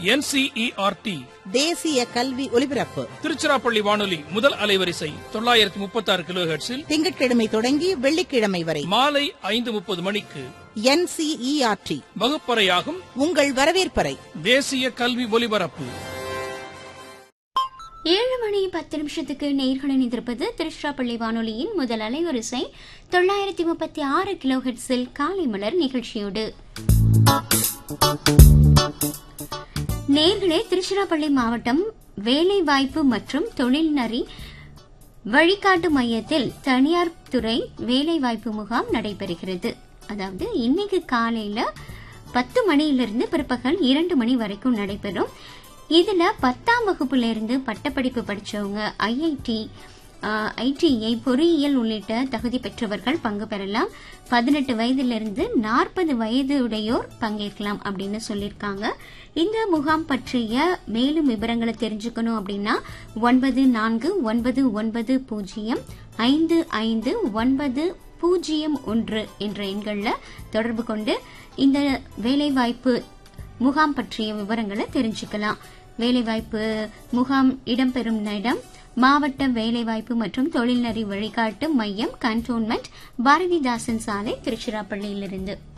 NCERT தேசிய கல்வி ஒலிபரப்பு திருச்சிராப்பள்ளி வானொலி முதல் அலைவரிசை தொள்ளாயிரத்தி முப்பத்தி ஆறு கிலோ ஹெர்ட்ஸில் திங்கட்கிழமை தொடங்கி வெள்ளிக்கிழமை வரை மாலை ஐந்து முப்பது மணிக்கு என்சிஇஆர்டி வகுப்பறையாகும் உங்கள் வரவேற்பறை தேசிய கல்வி ஒலிபரப்பு ஏழு மணி பத்து நிமிஷத்துக்கு நேர்கள் இணைந்திருப்பது திருச்சிராப்பள்ளி வானொலியின் முதல் அலைவரிசை தொள்ளாயிரத்தி முப்பத்தி ஆறு கிலோஹெட்ஸில் காலை மலர் நிகழ்ச்சியோடு நேர்களே திருச்சிராப்பள்ளி மாவட்டம் வேலைவாய்ப்பு மற்றும் தொழில் நெறி வழிகாட்டு மையத்தில் தனியார் துறை வேலைவாய்ப்பு முகாம் நடைபெறுகிறது அதாவது இன்னைக்கு காலையில பத்து மணியிலிருந்து பிற்பகல் இரண்டு மணி வரைக்கும் நடைபெறும் இதுல பத்தாம் வகுப்புல இருந்து பட்டப்படிப்பு படிச்சவங்க ஐஐடி ஐடிஐ பொறியியல் உள்ளிட்ட தகுதி பெற்றவர்கள் பங்கு பெறலாம் பதினெட்டு வயதிலிருந்து நாற்பது வயது உடையோர் பங்கேற்கலாம் அப்படின்னு சொல்லியிருக்காங்க இந்த முகாம் பற்றிய மேலும் விவரங்களை தெரிஞ்சுக்கணும் அப்படின்னா ஒன்பது நான்கு ஒன்பது ஒன்பது பூஜ்ஜியம் ஐந்து ஐந்து ஒன்பது பூஜ்ஜியம் ஒன்று என்ற எண்களில் தொடர்பு கொண்டு இந்த வேலைவாய்ப்பு முகாம் பற்றிய விவரங்களை தெரிஞ்சுக்கலாம் வேலைவாய்ப்பு முகாம் இடம்பெறும் இடம் மாவட்ட வேலைவாய்ப்பு மற்றும் தொழில்நெறி வழிகாட்டு மையம் கண்டோன்மெண்ட் பாரதிதாசன் சாலை திருச்சிராப்பள்ளியிலிருந்து